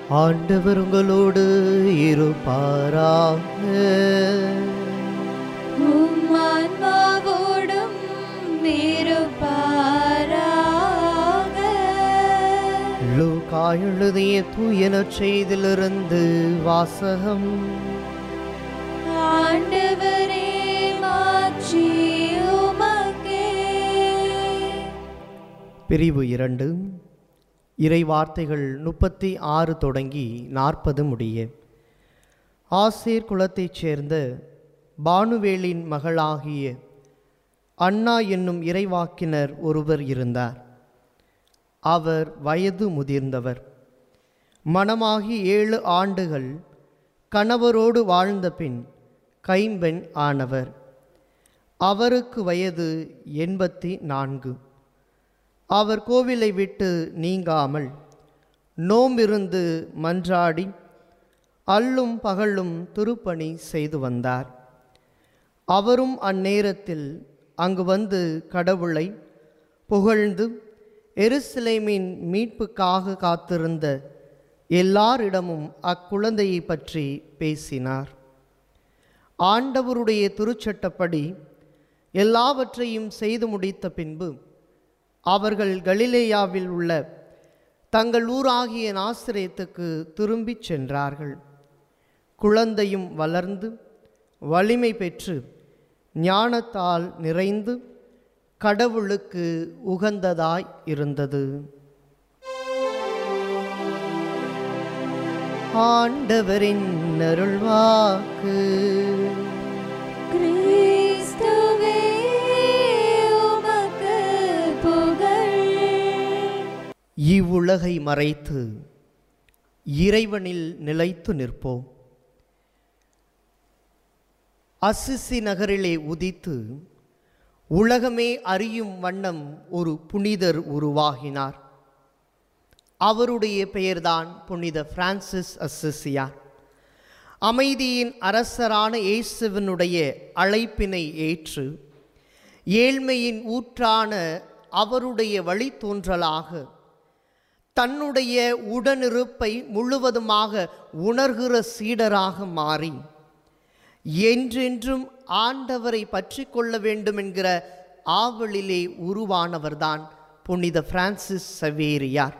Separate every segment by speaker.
Speaker 1: ஆண்டவர் உங்களோடு இருப்பாராக
Speaker 2: உம் ஆன்மாவோடும் இருப்பாராக
Speaker 1: லூக்கா எழுதிய தூயனச் செய்திலிருந்து வாசகம்
Speaker 2: ஆண்டவரே மாட்சி உமக்கே
Speaker 1: பிரிவு இரண்டு இறை வார்த்தைகள் முப்பத்தி ஆறு தொடங்கி நாற்பது முடிய ஆசேர் குலத்தைச் சேர்ந்த பானுவேலின் மகளாகிய அண்ணா என்னும் இறைவாக்கினர் ஒருவர் இருந்தார் அவர் வயது முதிர்ந்தவர் மணமாகி ஏழு ஆண்டுகள் கணவரோடு வாழ்ந்த பின் கைம்பெண் ஆனவர் அவருக்கு வயது எண்பத்தி நான்கு அவர் கோவிலை விட்டு நீங்காமல் நோம்பிருந்து மன்றாடி அல்லும் பகலும் திருப்பணி செய்து வந்தார் அவரும் அந்நேரத்தில் அங்கு வந்து கடவுளை புகழ்ந்து எருசலேமின் மீட்புக்காக காத்திருந்த எல்லாரிடமும் அக்குழந்தையை பற்றி பேசினார் ஆண்டவருடைய திருச்சட்டப்படி எல்லாவற்றையும் செய்து முடித்த பின்பு அவர்கள் கலிலேயாவில் உள்ள தங்கள் ஊராகிய நாசிரேத்துக்கு திரும்பிச் சென்றார்கள் குழந்தையும் வளர்ந்து வலிமை பெற்று ஞானத்தால் நிறைந்து கடவுளுக்கு உகந்ததாய் இருந்தது ஆண்டவரின் அருள்வாக்கு
Speaker 2: கிறிஸ்துவே உமக்கு புகழ்
Speaker 1: இவ்வுலகை மறைத்து இறைவனில் நிலைத்து நிற்போம் அசிசி நகரிலே உதித்து உலகமே அறியும் வண்ணம் ஒரு புனிதர் உருவாகினார் அவருடைய பெயர்தான் புனித பிரான்சிஸ் அசிசியார் அமைதியின் அரசரான இயேசுவினுடைய அழைப்பினை ஏற்று ஏழ்மையின் ஊற்றான அவருடைய வழித்தோன்றலாக தன்னுடைய உடனிருப்பை முழுவதுமாக உணர்கிற சீடராக மாறி என்றென்றும் ஆண்டவரை பற்றி கொள்ள வேண்டும் என்கிற ஆவலிலே உருவானவர்தான் புனித பிரான்சிஸ் சவேரியார்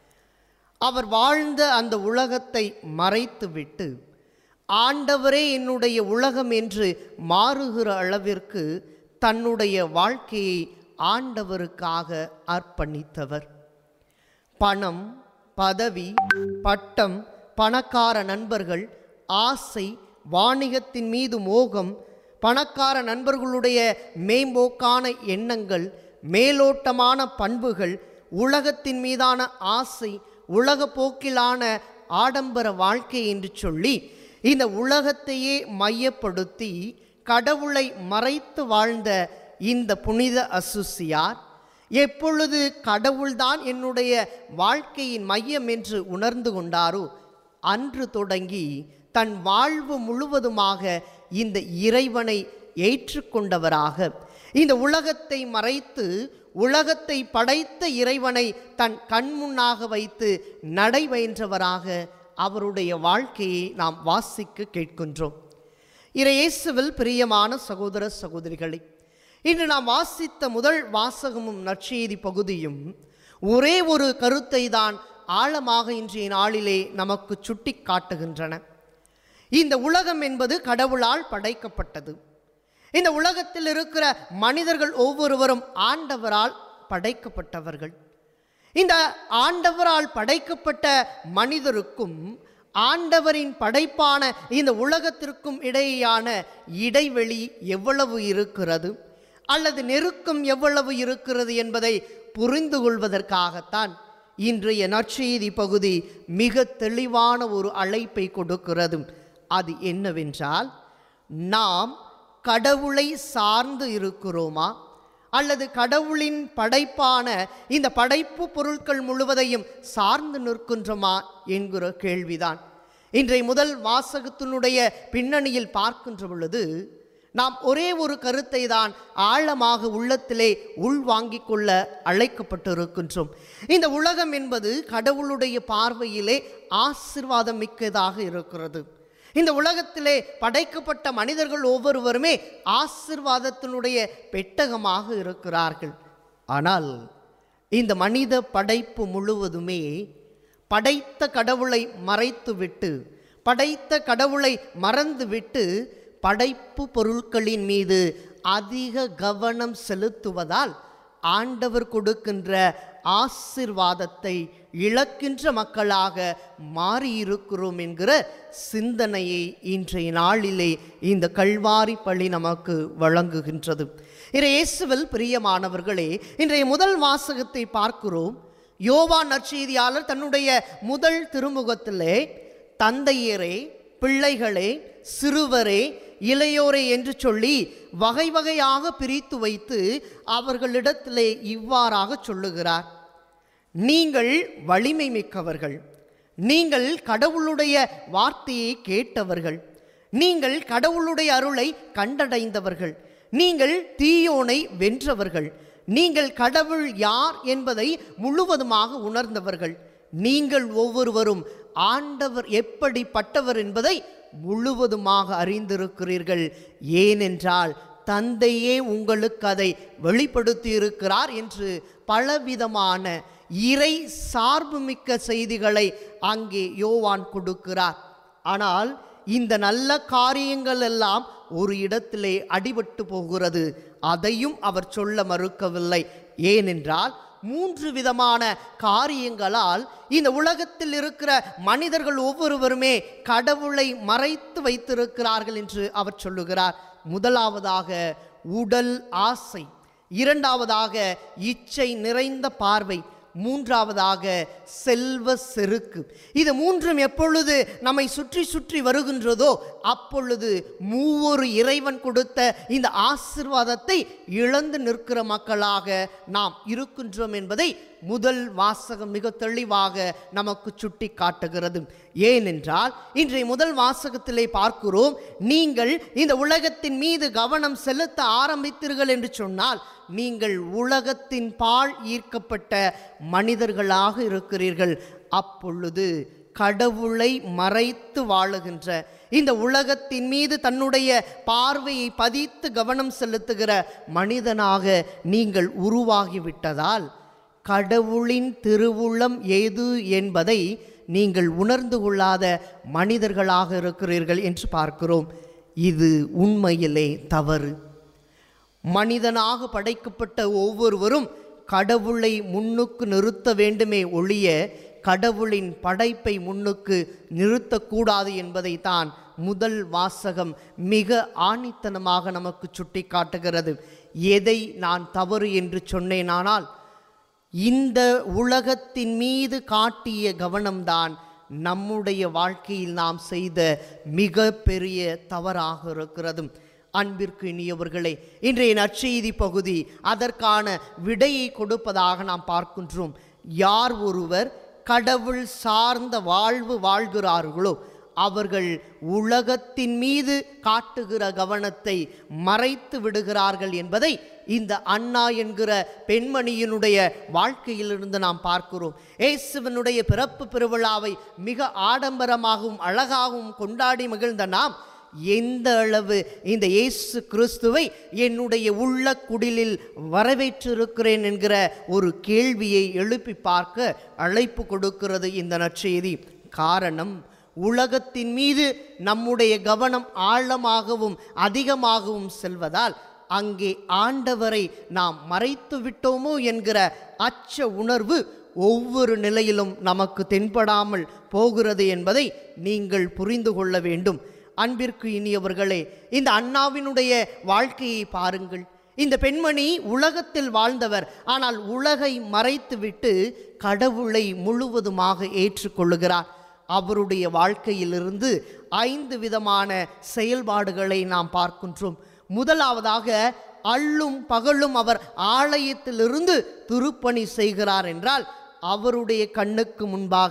Speaker 1: அவர் வாழ்ந்த அந்த உலகத்தை மறைத்துவிட்டு ஆண்டவரே என்னுடைய உலகம் என்று மாறுகிற அளவிற்கு தன்னுடைய வாழ்க்கையை ஆண்டவருக்காக அர்ப்பணித்தவர் பணம் பதவி பட்டம் பணக்கார நண்பர்கள் ஆசை வாணிகத்தின் மீது மோகம் பணக்கார நண்பர்களுடைய மேம்போக்கான எண்ணங்கள் மேலோட்டமான பண்புகள் உலகத்தின் மீதான ஆசை உலக போக்கிலான ஆடம்பர வாழ்க்கை என்று சொல்லி இந்த உலகத்தையே மையப்படுத்தி கடவுளை மறைத்து வாழ்ந்த இந்த புனித அசுசியார் எப்பொழுது கடவுள்தான் என்னுடைய வாழ்க்கையின் மையம் என்று உணர்ந்து கொண்டாரோ அன்று தொடங்கி தன் வாழ்வு முழுவதுமாக இந்த இறைவனை ஏற்றுக்கொண்டவராக இந்த உலகத்தை மறைத்து உலகத்தை படைத்த இறைவனை தன் கண்முன்னாக வைத்து நடைபயின்றவராக அவருடைய வாழ்க்கையை நாம் வாசிக்க கேட்கின்றோம் இறையேசுவில் பிரியமான சகோதர சகோதரிகளை இன்று நாம் வாசித்த முதல் வாசகமும் நற்செய்தி பகுதியும் ஒரே ஒரு கருத்தை தான் ஆழமாக இன்றைய நாளிலே நமக்கு சுட்டி காட்டுகின்றன இந்த உலகம் என்பது கடவுளால் படைக்கப்பட்டது இந்த உலகத்தில் இருக்கிற மனிதர்கள் ஒவ்வொருவரும் ஆண்டவரால் படைக்கப்பட்டவர்கள் இந்த ஆண்டவரால் படைக்கப்பட்ட மனிதருக்கும் ஆண்டவரின் படைப்பான இந்த உலகத்திற்கும் இடையேயான இடைவெளி எவ்வளவு இருக்கிறது அல்லது நெருக்கம் எவ்வளவு இருக்கிறது என்பதை புரிந்து கொள்வதற்காகத்தான் இன்றைய நற்செய்தி பகுதி மிக தெளிவான ஒரு அழைப்பை கொடுக்கிறது அது என்னவென்றால் நாம் கடவுளை சார்ந்து இருக்கிறோமா அல்லது கடவுளின் படைப்பான இந்த படைப்பு பொருட்கள் முழுவதையும் சார்ந்து நிற்கின்றோமா என்கிற கேள்விதான் இன்றைய முதல் வாசகத்தினுடைய பின்னணியில் பார்க்கின்ற பொழுது நாம் ஒரே ஒரு கருத்தை தான் ஆழமாக உள்ளத்திலே உள்வாங்கிக் கொள்ள அழைக்கப்பட்டிருக்கின்றோம் இந்த உலகம் என்பது கடவுளுடைய பார்வையிலே ஆசிர்வாதம் மிக்கதாக இருக்கிறது இந்த உலகத்திலே படைக்கப்பட்ட மனிதர்கள் ஒவ்வொருவருமே ஆசிர்வாதத்தினுடைய பெட்டகமாக இருக்கிறார்கள் ஆனால் இந்த மனித படைப்பு முழுவதுமே படைத்த கடவுளை மறைத்துவிட்டு படைத்த கடவுளை மறந்துவிட்டு படைப்பு பொருட்களின் மீது அதிக கவனம் செலுத்துவதால் ஆண்டவர் கொடுக்கின்ற ஆசிர்வாதத்தை இழக்கின்ற மக்களாக மாறியிருக்கிறோம் என்கிற சிந்தனையை இன்றைய நாளிலே இந்த கல்வாரி பள்ளி நமக்கு வழங்குகின்றது இறை இயேசுவில் பிரியமானவர்களே இன்றைய முதல் வாசகத்தை பார்க்கிறோம் யோவான் நற்செய்தியாளர் தன்னுடைய முதல் திருமுகத்திலே தந்தையரே பிள்ளைகளே சிறுவரே இளையோரே என்று சொல்லி வகை வகையாக பிரித்து வைத்து அவர்களிடத்திலே இவ்வாறாக சொல்லுகிறார் நீங்கள் வலிமை மிக்கவர்கள் நீங்கள் கடவுளுடைய வார்த்தையை கேட்டவர்கள் நீங்கள் கடவுளுடைய அருளை கண்டடைந்தவர்கள் நீங்கள் தீயோனை வென்றவர்கள் நீங்கள் கடவுள் யார் என்பதை முழுவதுமாக உணர்ந்தவர்கள் நீங்கள் ஒவ்வொருவரும் ஆண்டவர் எப்படிப்பட்டவர் என்பதை முழுவதுமாக அறிந்திருக்கிறீர்கள் ஏனென்றால் தந்தையே உங்களுக்கு அதை வெளிப்படுத்தி இருக்கிறார் என்று பலவிதமான இறை சார்புமிக்க செய்திகளை அங்கே யோவான் கொடுக்கிறார் ஆனால் இந்த நல்ல காரியங்கள் எல்லாம் ஒரு இடத்திலே அடிபட்டு போகிறது அதையும் அவர் சொல்ல மறுக்கவில்லை ஏனென்றால் மூன்று விதமான காரியங்களால் இந்த உலகத்தில் இருக்கிற மனிதர்கள் ஒவ்வொருவருமே கடவுளை மறைத்து வைத்திருக்கிறார்கள் என்று அவர் சொல்லுகிறார் முதலாவதாக உடல் ஆசை இரண்டாவதாக இச்சை நிறைந்த பார்வை மூன்றாவதாக செல்வ செருக்கு இது மூன்றும் எப்பொழுது நம்மை சுற்றி சுற்றி வருகின்றதோ அப்பொழுது மூவொரு இறைவன் கொடுத்த இந்த ஆசிர்வாதத்தை இழந்து நிற்கிற மக்களாக நாம் இருக்கின்றோம் என்பதை முதல் வாசகம் மிக தெளிவாக நமக்கு சுட்டி காட்டுகிறது ஏனென்றால் இன்றைய முதல் வாசகத்திலே பார்க்கிறோம் நீங்கள் இந்த உலகத்தின் மீது கவனம் செலுத்த ஆரம்பித்தீர்கள் என்று சொன்னால் நீங்கள் உலகத்தின் பால் ஈர்க்கப்பட்ட மனிதர்களாக இருக்கிறீர்கள் அப்பொழுது கடவுளை மறைத்து வாழுகின்ற இந்த உலகத்தின் மீது தன்னுடைய பார்வையை பதித்து கவனம் செலுத்துகிற மனிதனாக நீங்கள் உருவாகிவிட்டதால் கடவுளின் திருவுளம் ஏது என்பதை நீங்கள் உணர்ந்து கொள்ளாத மனிதர்களாக இருக்கிறீர்கள் என்று பார்க்கிறோம் இது உண்மையிலே தவறு மனிதனாக படைக்கப்பட்ட ஒவ்வொருவரும் கடவுளை முன்னுக்கு நிறுத்த வேண்டுமே ஒழிய கடவுளின் படைப்பை முன்னுக்கு நிறுத்தக்கூடாது என்பதை தான் முதல் வாசகம் மிக ஆணித்தனமாக நமக்கு சுட்டி காட்டுகிறது எதை நான் தவறு என்று சொன்னேனானால் இந்த உலகத்தின் மீது காட்டிய கவனம்தான் நம்முடைய வாழ்க்கையில் நாம் செய்த மிக பெரிய தவறாக இருக்கிறது அன்பிற்கு இனியவர்களே இன்றைய நற்செய்தி பகுதி அதற்கான விடையை கொடுப்பதாக நாம் பார்க்கின்றோம் யார் ஒருவர் கடவுள் சார்ந்த வாழ்வு வாழ்கிறார்களோ அவர்கள் உலகத்தின் மீது காட்டுகிற கவனத்தை மறைத்து விடுகிறார்கள் என்பதை இந்த அண்ணா என்கிற பெண்மணியினுடைய வாழ்க்கையிலிருந்து நாம் பார்க்கிறோம் இயேசுவனுடைய பிறப்பு பெருவிழாவை மிக ஆடம்பரமாகவும் அழகாகவும் கொண்டாடி மகிழ்ந்த நாம் எந்த அளவு இந்த இயேசு கிறிஸ்துவை என்னுடைய உள்ள குடிலில் வரவேற்றிருக்கிறேன் என்கிற ஒரு கேள்வியை எழுப்பி பார்க்க அழைப்பு கொடுக்கிறது இந்த நற்செய்தி காரணம் உலகத்தின் மீது நம்முடைய கவனம் ஆழமாகவும் அதிகமாகவும் செல்வதால் அங்கே ஆண்டவரை நாம் மறைத்து விட்டோமோ என்கிற அச்ச உணர்வு ஒவ்வொரு நிலையிலும் நமக்கு தென்படாமல் போகிறது என்பதை நீங்கள் புரிந்து கொள்ள வேண்டும் அன்பிற்கு இனியவர்களே இந்த அண்ணாவினுடைய வாழ்க்கையை பாருங்கள் இந்த பெண்மணி உலகத்தில் வாழ்ந்தவர் ஆனால் உலகை மறைத்துவிட்டு கடவுளை முழுவதுமாக ஏற்றுக்கொள்ளுகிறார் அவருடைய வாழ்க்கையிலிருந்து ஐந்து விதமான செயல்பாடுகளை நாம் பார்க்கின்றோம் முதலாவதாக அள்ளும் பகலும் அவர் ஆலயத்திலிருந்து திருப்பணி செய்கிறார் என்றால் அவருடைய கண்ணுக்கு முன்பாக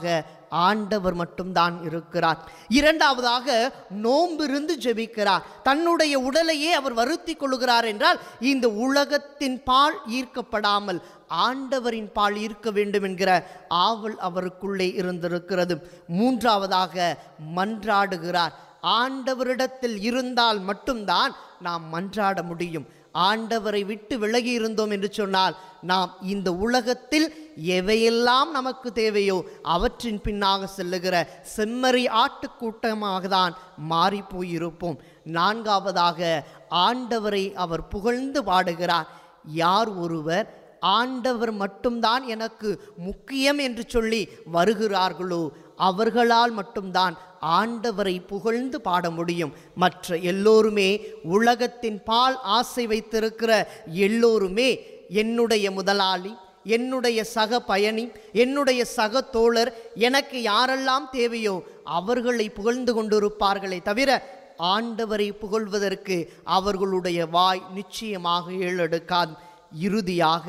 Speaker 1: ஆண்டவர் மட்டும்தான் இருக்கிறார் இரண்டாவதாக நோம்பிருந்து ஜெபிக்கிறார் தன்னுடைய உடலையே அவர் வருத்தி கொள்கிறார் என்றால் இந்த உலகத்தின் பால் ஈர்க்கப்படாமல் ஆண்டவரின் பால் ஈர்க்க வேண்டும் என்கிற ஆவல் அவருக்குள்ளே இருந்திருக்கிறது மூன்றாவதாக மன்றாடுகிறார் ஆண்டவரிடத்தில் இருந்தால் மட்டும்தான் நாம் மன்றாட முடியும் ஆண்டவரை விட்டு விலகி இருந்தோம் என்று சொன்னால் நாம் இந்த உலகத்தில் எவையெல்லாம் நமக்கு தேவையோ அவற்றின் பின்னாக செல்லுகிற செம்மறி ஆட்டுக்கூட்டமாக தான் மாறி போயிருப்போம் நான்காவதாக ஆண்டவரை அவர் புகழ்ந்து பாடுகிறார் யார் ஒருவர் ஆண்டவர் மட்டும்தான் எனக்கு முக்கியம் என்று சொல்லி வருகிறார்களோ அவர்களால் மட்டும்தான் ஆண்டவரை புகழ்ந்து பாட முடியும் மற்ற எல்லோருமே உலகத்தின் பால் ஆசை வைத்திருக்கிற எல்லோருமே என்னுடைய முதலாளி என்னுடைய சக பயணி என்னுடைய சக தோழர் எனக்கு யாரெல்லாம் தேவையோ அவர்களை புகழ்ந்து கொண்டிருப்பார்களே தவிர ஆண்டவரை புகழ்வதற்கு அவர்களுடைய வாய் நிச்சயமாக ஏழெடுக்காது இறுதியாக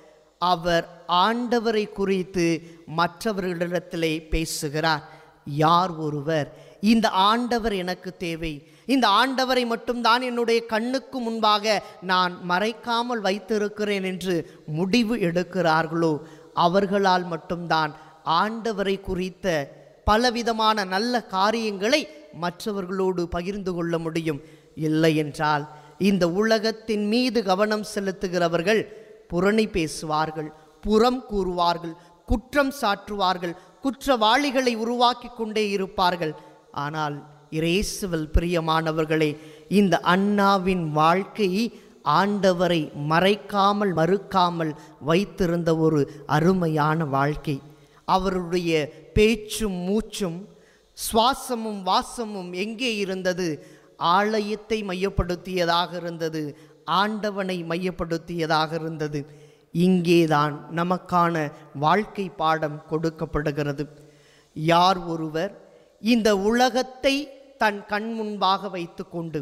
Speaker 1: அவர் ஆண்டவரை குறித்து மற்றவர்களிடத்திலே பேசுகிறார் யார் ஒருவர் இந்த ஆண்டவர் எனக்கு தேவை இந்த ஆண்டவரை மட்டும்தான் என்னுடைய கண்ணுக்கு முன்பாக நான் மறைக்காமல் வைத்திருக்கிறேன் என்று முடிவு எடுக்கிறார்களோ அவர்களால் மட்டும்தான் ஆண்டவரை குறித்த பலவிதமான நல்ல காரியங்களை மற்றவர்களோடு பகிர்ந்து கொள்ள முடியும் இல்லை என்றால் இந்த உலகத்தின் மீது கவனம் செலுத்துகிறவர்கள் புரணி பேசுவார்கள் புறம் கூறுவார்கள் குற்றம் சாற்றுவார்கள் குற்றவாளிகளை உருவாக்கி கொண்டே இருப்பார்கள் ஆனால் இயேசுவில் பிரியமானவர்களே இந்த அண்ணாவின் வாழ்க்கை ஆண்டவரை மறைக்காமல் மறுக்காமல் வைத்திருந்த ஒரு அருமையான வாழ்க்கை அவருடைய பேச்சும் மூச்சும் சுவாசமும் வாசமும் எங்கே இருந்தது ஆலயத்தை மையப்படுத்தியதாக இருந்தது ஆண்டவனை மையப்படுத்தியதாக இருந்தது இங்கேதான் நமக்கான வாழ்க்கை பாடம் கொடுக்கப்படுகிறது யார் ஒருவர் இந்த உலகத்தை தன் கண் முன்பாக வைத்துக்கொண்டு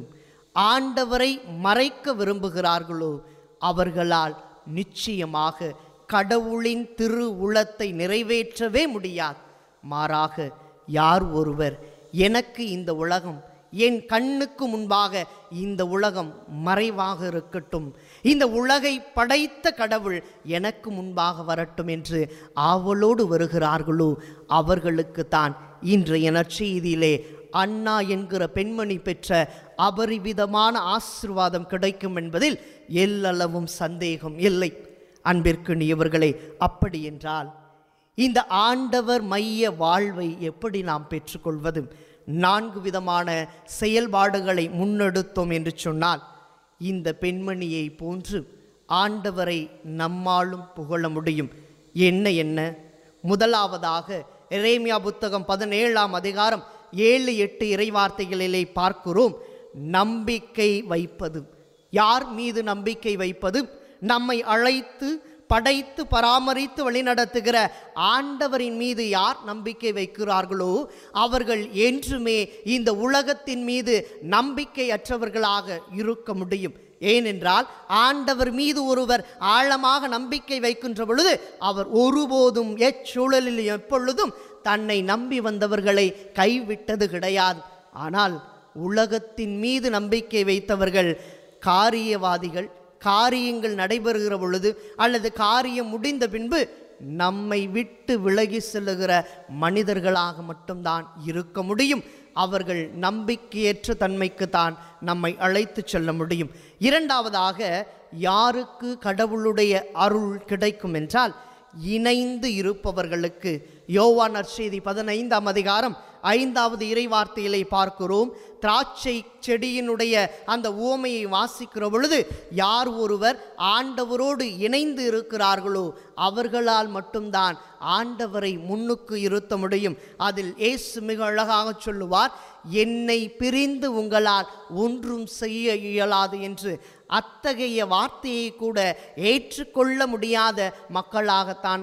Speaker 1: ஆண்டவரை மறைக்க விரும்புகிறார்களோ அவர்களால் நிச்சயமாக கடவுளின் திரு உளத்தை நிறைவேற்றவே முடியாது மாறாக யார் ஒருவர் எனக்கு இந்த உலகம் என் கண்ணுக்கு முன்பாக இந்த உலகம் மறைவாக இருக்கட்டும் இந்த உலகை படைத்த கடவுள் எனக்கு முன்பாக வரட்டும் என்று ஆவலோடு வருகிறார்களோ அவர்களுக்கு தான் இன்றைய நற்செய்தியிலே அண்ணா என்கிற பெண்மணி பெற்ற அபரிவிதமான ஆசிர்வாதம் கிடைக்கும் என்பதில் எல்லளவும் சந்தேகம் இல்லை அன்பிற்குரியவர்களே அப்படி என்றால் இந்த ஆண்டவர் மைய வாழ்வை எப்படி நாம் பெற்றுக்கொள்வது நான்கு விதமான செயல்பாடுகளை முன்னெடுத்தோம் என்று சொன்னால் இந்த பெண்மணியை போன்று ஆண்டவரை நம்மாலும் புகழ முடியும் என்ன என்ன முதலாவதாக எரேமியா புத்தகம் பதினேழாம் அதிகாரம் ஏழு எட்டு இறைவார்த்தைகளிலே பார்க்கிறோம் நம்பிக்கை வைப்பது யார் மீது நம்பிக்கை வைப்பது நம்மை அழைத்து படைத்து பராமரித்து வழிநடத்துகிற ஆண்டவரின் மீது யார் நம்பிக்கை வைக்கிறார்களோ அவர்கள் என்றுமே இந்த உலகத்தின் மீது நம்பிக்கை அற்றவர்களாக இருக்க முடியும் ஏனென்றால் ஆண்டவர் மீது ஒருவர் ஆழமாக நம்பிக்கை வைக்கின்ற பொழுது அவர் ஒருபோதும் எச்சூழலில் எப்பொழுதும் தன்னை நம்பி வந்தவர்களை கைவிட்டது கிடையாது ஆனால் உலகத்தின் மீது நம்பிக்கை வைத்தவர்கள் காரியவாதிகள் காரியங்கள் நடைபெறுகிற பொழுது அல்லது காரியம் முடிந்த பின்பு நம்மை விட்டு விலகி செல்லுகிற மனிதர்களாக மட்டும்தான் இருக்க முடியும் அவர்கள் நம்பிக்கையற்ற தன்மைக்கு தான் நம்மை அழைத்து செல்ல முடியும் இரண்டாவதாக யாருக்கு கடவுளுடைய அருள் கிடைக்கும் என்றால் இணைந்து இருப்பவர்களுக்கு யோவான் நற்செய்தி பதினைந்தாம் அதிகாரம் ஐந்தாவது இறைவார்த்தையிலே பார்க்கிறோம் திராட்சை செடியினுடைய அந்த உவமையை வாசிக்கிற பொழுது யார் ஒருவர் ஆண்டவரோடு இணைந்து இருக்கிறார்களோ அவர்களால் மட்டும்தான் ஆண்டவரை முன்னுக்கு இருத்த முடியும் அதில் இயேசு மிக அழகாக சொல்லுவார் என்னை பிரிந்து உங்களால் ஒன்றும் செய்ய இயலாது என்று அத்தகைய வார்த்தையை கூட ஏற்றுக்கொள்ள முடியாத மக்களாகத்தான் நாம்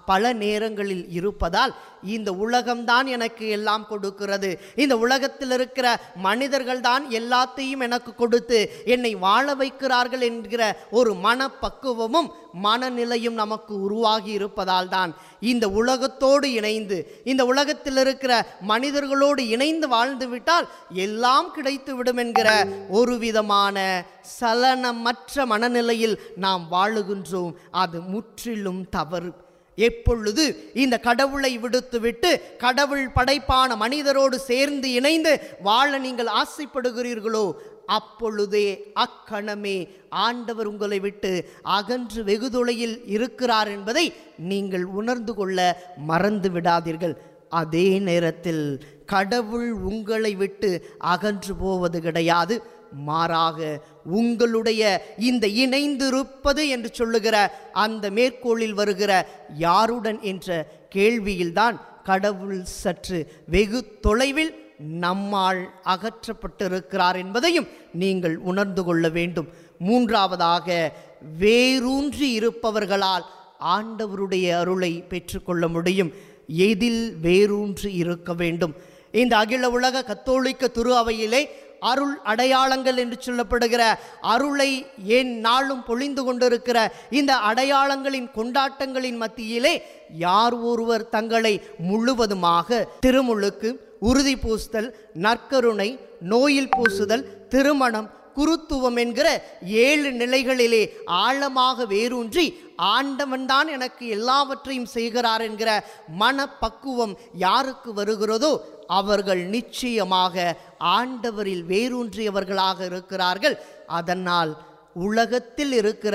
Speaker 1: பல நேரங்களில் இருப்பதால் இந்த உலகம்தான் எனக்கு எல்லாம் கொடுக்கிறது இந்த உலகத்தில் இருக்கிற மனிதர்கள் தான் எல்லாத்தையும் எனக்கு கொடுத்து என்னை வாழ வைக்கிறார்கள் என்கிற ஒரு மனப்பக்குவமும் மனநிலையும் நமக்கு உருவாகி இருப்பதால் தான் இந்த உலகத்தோடு இணைந்து இந்த உலகத்தில் இருக்கிற மனிதர்களோடு இணைந்து வாழ்ந்து விட்டால் எல்லாம் கிடைத்து விடும் என்கிற ஒரு விதமான சலனமற்ற மனநிலையில் நாம் வாழுகின்றோம் அது முற்றிலும் தவறு எப்பொழுது இந்த கடவுளை விடுத்துவிட்டு கடவுள் படைப்பான மனிதரோடு சேர்ந்து இணைந்து வாழ நீங்கள் ஆசைப்படுகிறீர்களோ அப்பொழுதே அக்கணமே ஆண்டவர் உங்களை விட்டு அகன்று வெகு தொலையில் இருக்கிறார் என்பதை நீங்கள் உணர்ந்து கொள்ள மறந்து விடாதீர்கள் அதே நேரத்தில் கடவுள் உங்களை விட்டு அகன்று போவது கிடையாது மாறாக உங்களுடைய இந்த இணைந்திருப்பது என்று சொல்லுகிற அந்த மேற்கோளில் வருகிற யாருடன் என்ற கேள்வியில்தான் கடவுள் சற்று வெகு தொலைவில் நம்மால் அகற்றப்பட்டிருக்கிறார் என்பதையும் நீங்கள் உணர்ந்து கொள்ள வேண்டும் மூன்றாவதாக வேரூன்றி இருப்பவர்களால் ஆண்டவருடைய அருளை பெற்றுக்கொள்ள முடியும் எதில் வேரூன்றி இருக்க வேண்டும் இந்த அகில உலக கத்தோலிக்க துரு அவையிலே அருள் அடையாளங்கள் என்று சொல்லப்படுகிற அருளை ஏன் நாளும் பொழிந்து கொண்டிருக்கிற இந்த அடையாளங்களின் கொண்டாட்டங்களின் மத்தியிலே யார் ஒருவர் தங்களை முழுவதுமாக திருமுழுக்கு உறுதி பூசுதல் நற்கருணை நோயில் பூசுதல் திருமணம் குருத்துவம் என்கிற ஏழு நிலைகளிலே ஆழமாக வேரூன்றி ஆண்டவன்தான் எனக்கு எல்லாவற்றையும் செய்கிறார் என்கிற மனப்பக்குவம் யாருக்கு வருகிறதோ அவர்கள் நிச்சயமாக ஆண்டவரில் வேரூன்றியவர்களாக இருக்கிறார்கள் அதனால் உலகத்தில் இருக்கிற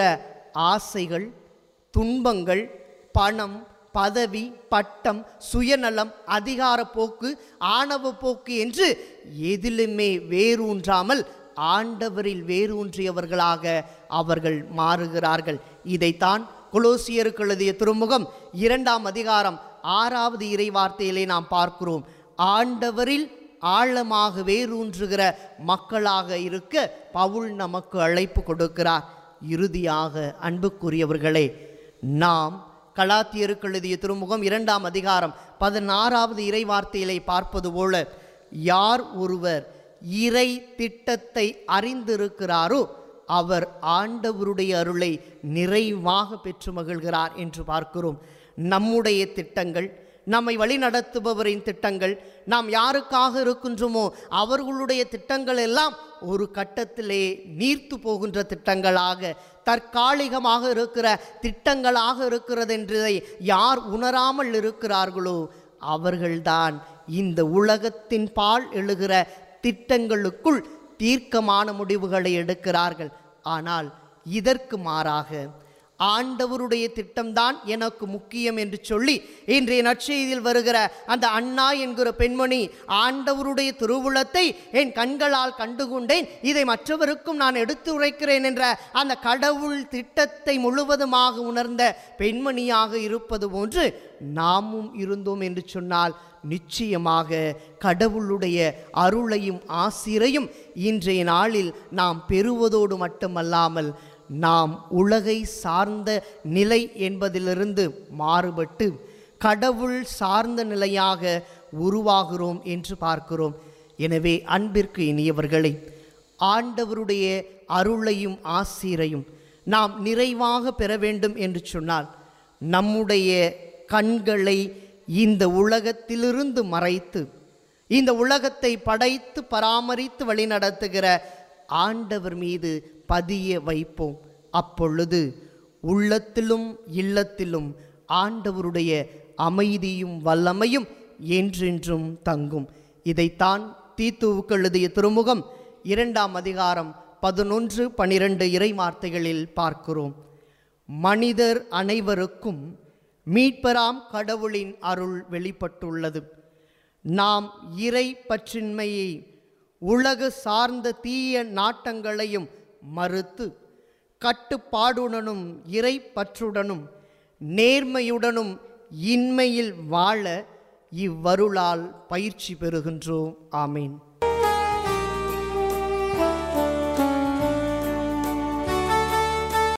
Speaker 1: ஆசைகள் துன்பங்கள் பணம் பதவி பட்டம் சுயநலம் அதிகார போக்கு ஆணவ போக்கு என்று எதிலுமே வேரூன்றாமல் ஆண்டவரில் வேரூன்றியவர்களாக அவர்கள் மாறுகிறார்கள் இதைத்தான் கொலோசியருக்கு எழுதிய திருமுகம் இரண்டாம் அதிகாரம் ஆறாவது இறைவார்த்தையிலே நாம் பார்க்கிறோம் ஆண்டவரில் ஆழமாக வேரூன்றுகிற மக்களாக இருக்க பவுல் நமக்கு அழைப்பு கொடுக்கிறார் இறுதியாக அன்புக்குரியவர்களே நாம் கலாத்தியருக்கு எழுதிய திருமுகம் இரண்டாம் அதிகாரம் பதினாறாவது இறைவார்த்தையிலே பார்ப்பது போல யார் ஒருவர் இறை திட்டத்தை அறிந்திருக்கிறாரோ அவர் ஆண்டவருடைய அருளை நிறைவாக பெற்று மகிழ்கிறார் என்று பார்க்கிறோம் நம்முடைய திட்டங்கள் நம்மை வழிநடத்துபவரின் திட்டங்கள் நாம் யாருக்காக இருக்கின்றோமோ அவர்களுடைய திட்டங்கள் எல்லாம் ஒரு கட்டத்திலே நீர்த்து போகின்ற திட்டங்களாக தற்காலிகமாக இருக்கிற திட்டங்களாக இருக்கிறது என்றதை யார் உணராமல் இருக்கிறார்களோ அவர்கள்தான் இந்த உலகத்தின் பால் எழுகிற திட்டங்களுக்குள் தீர்க்கமான முடிவுகளை எடுக்கிறார்கள் ஆனால் இதற்கு மாறாக ஆண்டவருடைய திட்டம்தான் எனக்கு முக்கியம் என்று சொல்லி இன்றைய நற்செய்தியில் வருகிற அந்த அண்ணா என்கிற பெண்மணி ஆண்டவருடைய திருவுளத்தை என் கண்களால் கண்டுகொண்டேன் இதை மற்றவருக்கும் நான் எடுத்து உரைக்கிறேன் என்ற அந்த கடவுள் திட்டத்தை முழுவதுமாக உணர்ந்த பெண்மணியாக இருப்பது போன்று நாமும் இருந்தோம் என்று சொன்னால் நிச்சயமாக கடவுளுடைய அருளையும் ஆசிரையும் இன்றைய நாளில் நாம் பெறுவதோடு மட்டுமல்லாமல் நாம் உலகை சார்ந்த நிலை என்பதிலிருந்து மாறுபட்டு கடவுள் சார்ந்த நிலையாக உருவாகிறோம் என்று பார்க்கிறோம் எனவே அன்பிற்கு இனியவர்களை ஆண்டவருடைய அருளையும் ஆசீரையும் நாம் நிறைவாக பெற வேண்டும் என்று சொன்னால் நம்முடைய கண்களை இந்த உலகத்திலிருந்து மறைத்து இந்த உலகத்தை படைத்து பராமரித்து வழிநடத்துகிற ஆண்டவர் மீது பதிய வைப்போம் அப்பொழுது உள்ளத்திலும் இல்லத்திலும் ஆண்டவருடைய அமைதியும் வல்லமையும் என்றென்றும் தங்கும் இதைத்தான் தீத்துவுக்கு எழுதிய திருமுகம் இரண்டாம் அதிகாரம் பதினொன்று பனிரெண்டு இறை வார்த்தைகளில் பார்க்கிறோம் மனிதர் அனைவருக்கும் மீட்பராம் கடவுளின் அருள் வெளிப்பட்டுள்ளது நாம் இறை பற்றின்மையை உலக சார்ந்த தீய நாட்டங்களையும் மறுத்து கட்டுப்பாடுடனும் இறை பற்றுடனும் நேர்மையுடனும் இன்மையில் வாழ இவ்வருளால் பயிற்சி பெறுகின்றோம் ஆமீன்